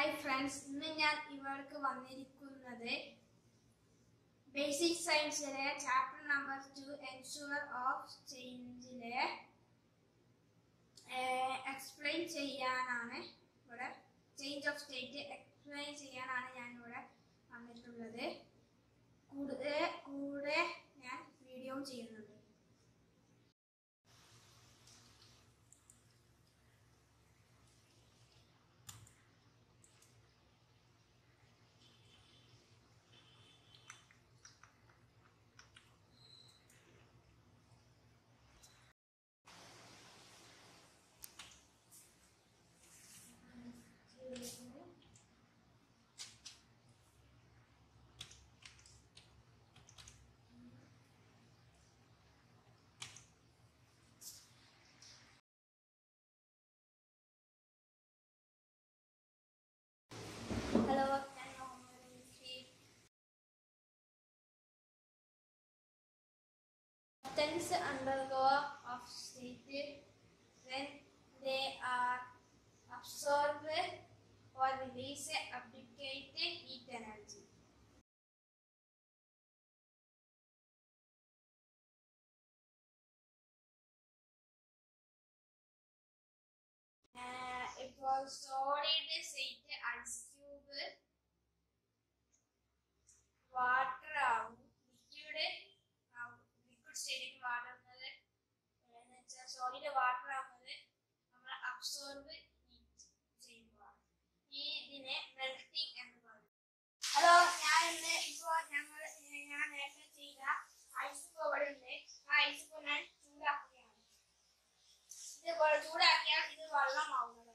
Hi friends ഇന്ന് ഞാൻ ഇവർക്ക് വന്നിരിക്കുന്നത് ബേസിക് സയൻസിലെ chapter number two ensure of ചേഞ്ചിലെ എക്സ്പ്ലെയിൻ ചെയ്യാനാണ് ഇവിടെ ചേഞ്ച് ഓഫ് സ്റ്റേറ്റ് എക്സ്പ്ലെയിൻ ചെയ്യാനാണ് ഞാൻ ഇവിടെ വന്നിട്ടുള്ളത് കൂടെ കൂടെ ഞാൻ വീഡിയോയും ചെയ്യുന്നുണ്ട് ഹലോ ഞാൻ Muhammad Munshi Substance undergo of state when they are absorbed or release abdicate heat energy. Uh, it was solid state ice cube water ആവും ലിക്വിഡ് ആവും ലിക്വിഡ് സ്റ്റേറ്റിലേക്ക് മാറുന്നത് എന്ന് വെച്ചാൽ സോളിഡ് വാട്ടർ ആവുന്നത് നമ്മൾ അബ്സോർബ് ചെയ്യുമ്പോഴാണ് ഈ ഇതിനെ മെൽറ്റിംഗ് എന്ന് പറയും ഹലോ ഞാൻ ഇന്ന് ഇപ്പോ ഞങ്ങൾ ഞാൻ നേരത്തെ ചെയ്ത ഐസ് ഇപ്പോൾ ഇവിടെ ഉണ്ട് ആ ഐസ് ഇപ്പോൾ ഞാൻ ചൂടാക്കുകയാണ് ഇത് വെ- ചൂടാക്കിയാൽ ഇത് വെള്ളമാവുന്നതായിരിക്കും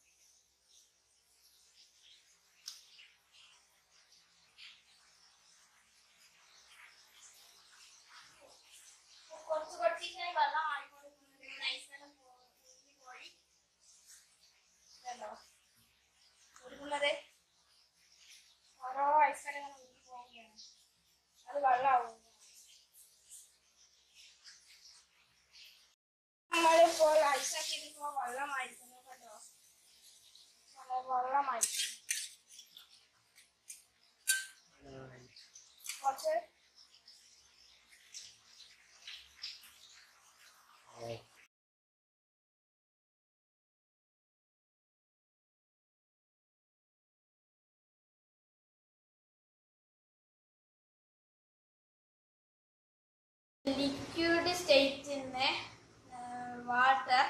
കുറച്ച് കുറച്ചിങ്ങനെ വെള്ളം ആയിക്കൊണ്ടിരിക്കുന്നത് ഐസെല്ലാം പോയി ഇതല്ലോ ഒഴുകുന്നത് ഓരോ ഐസെല്ലാം ഇങ്ങനെ ഒഴുകി പോവുകയാണ് അത് വെള്ളമാവും നമ്മളിപ്പോൾ ഐസൊക്കെ ഇതിപ്പോ വെള്ളമായിരിക്കുന്നു കേട്ടോ നല്ല വെള്ളമായിരിക്കുന്നു കുറച്ച് ലിക്വിഡ് സ്റ്റേറ്റിന്ന് വാട്ടർ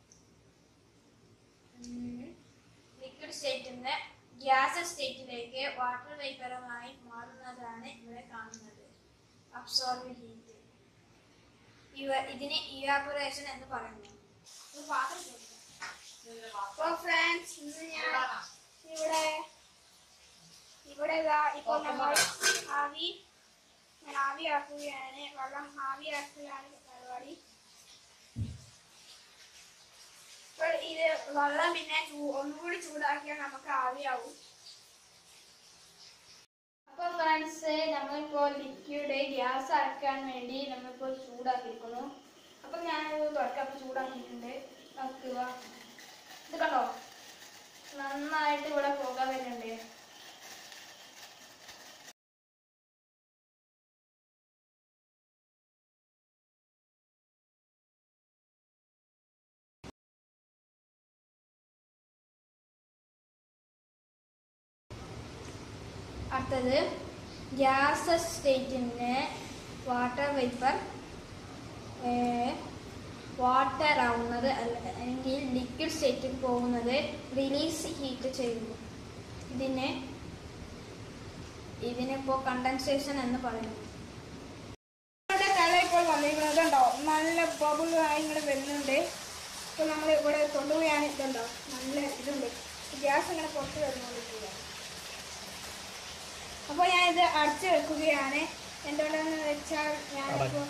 ലിക്വിഡ് സ്റ്റേറ്റിന്ന് ഗ്യാസ് സ്റ്റേറ്റിലേക്ക് വാട്ടർ വേപ്പറുമായി മാറുന്നതാണ് ഇവിടെ കാണുന്നത് അബ്സോർബ് ഹീറ്റ് ഇവ ഇതിനെ ഇവാപറേഷൻ എന്ന് പറയുന്നു ഒരു പാത്രം ചോദിക്കാം അപ്പൊ ഫ്രണ്ട്സ് ഇന്ന് ഞാൻ ഇവിടെ ഇവിടെ ഇതാ ഇപ്പോൾ നമ്മൾ ആവി ഞാൻ ആവിയാക്കുകയാണ് വെള്ളം ആവിയാക്കുകയാണ് പരിപാടി ഇപ്പോൾ ഇത് വെള്ളം പിന്നെ ചൂ- ഒന്നുകൂടി ചൂടാക്കിയാൽ നമുക്ക് ആവിയാവും അപ്പൊ ഫ്രണ്ട്സ് നമ്മളിപ്പോൾ ലിക്വിഡ് ഗ്യാസ് ആക്കാൻ വേണ്ടി നമ്മളിപ്പോൾ ചൂടാക്കിയിരിക്കുന്നു അപ്പൊ ഞാൻ തുറക്കപ്പോൾ ചൂടാക്കിയിട്ടുണ്ട് നോക്കുക ഇത് കണ്ടോ നന്നായിട്ട് ഇവിടെ പുക വരുന്നുണ്ട് അടുത്തത് ഗ്യാസ് സ്റ്റേറ്റിൻ്റെ വാട്ടർ വേപ്പർ വാട്ടർ ആവുന്നത് അല്ലെങ്കിൽ ലിക്വിഡ് സ്റ്റേറ്റിൽ പോകുന്നത് റിലീസ് ഹീറ്റ് ചെയ്യുന്നു ഇതിനെ ഇതിനിപ്പോൾ കണ്ടൻസേഷൻ എന്ന് പറയുന്നു നമ്മുടെ കല ഇപ്പോൾ വന്നിരിക്കുന്നത് ഉണ്ടോ നല്ല ബബിളായി ഇങ്ങനെ വരുന്നുണ്ട് ഇപ്പോൾ നമ്മൾ ഇവിടെ കൊണ്ടുപോയാണ് ഇതുണ്ടോ നല്ല ഇതുണ്ട് ഗ്യാസ് ഇങ്ങനെ പുറത്ത് വരുന്നുകൊണ്ടിരിക്കുകയാണ് അപ്പോൾ ഞാൻ ഇത് അടച്ചു വെക്കുകയാണ് എന്തുകൊണ്ടാന്ന് വെച്ചാൽ ഞാനിപ്പോൾ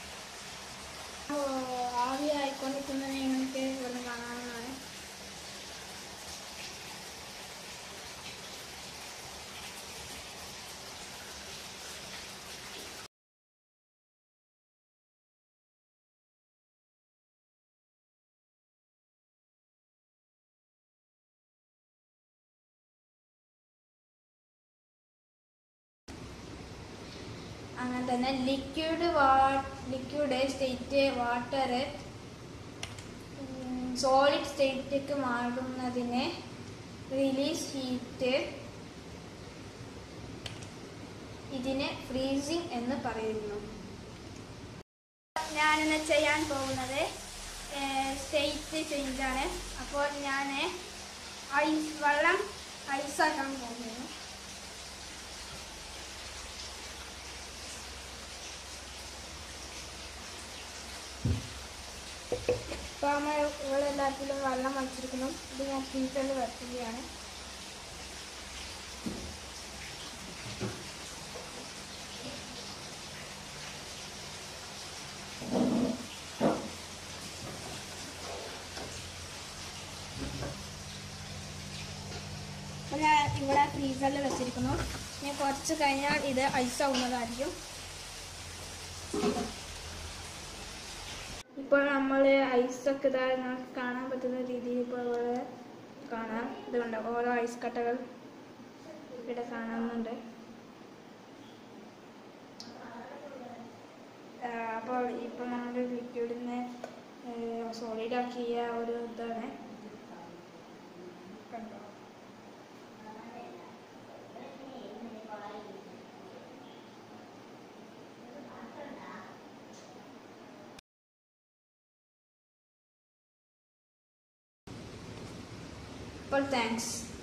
ആവി ആയിക്കൊണ്ടിരിക്കുന്നത് നിങ്ങൾക്ക് ഇവിടെ കാണാവുന്നതാണ് അങ്ങനെ തന്നെ ലിക്വിഡ് വാ ലിക്വിഡ് സ്റ്റേറ്റ് വാട്ടർ സോളിഡ് സ്റ്റേറ്റിലേക്ക് മാറുന്നതിനെ റിലീസ് ഹീറ്റ് ഇതിനെ ഫ്രീസിങ് എന്ന് പറയുന്നു ഞാനിന്ന് ചെയ്യാൻ പോകുന്നത് സ്റ്റേറ്റ് ചേഞ്ച് ആണ് അപ്പോൾ ഞാൻ ഐസ് വെള്ളം ഐസാക്കാൻ പോകുന്നു ഇപ്പോൾ നമ്മൾ ഇവിടെ എല്ലാത്തിലും വെള്ളം വച്ചിരിക്കുന്നു ഇത് ഞാൻ ഫ്രീസറിൽ വെക്കുകയാണ് അപ്പോൾ ഞാൻ ഇവിടെ ഫ്രീസറിൽ വെച്ചിരിക്കുന്നു ഞാൻ കുറച്ച് കഴിഞ്ഞാൽ ഇത് ഐസ് ആവുന്നതായിരിക്കും ഇപ്പോൾ നമ്മൾ ഐസൊക്കെ ഇതാ നിങ്ങൾക്ക് കാണാൻ പറ്റുന്ന രീതിയിൽ ഇപ്പോൾ ഇവിടെ കാണാം ഇതുകൊണ്ട് ഓരോ ഐസ് കട്ടകൾ ഇവിടെ കാണുന്നുണ്ട് ആ, അപ്പോൾ ഇപ്പോൾ നമ്മൾ ലിക്വിഡിനെ സോളിഡ് ആക്കിയ ഒരു ഇതാണ് കണ്ടോ അപ്പോൾ താങ്ക്സ്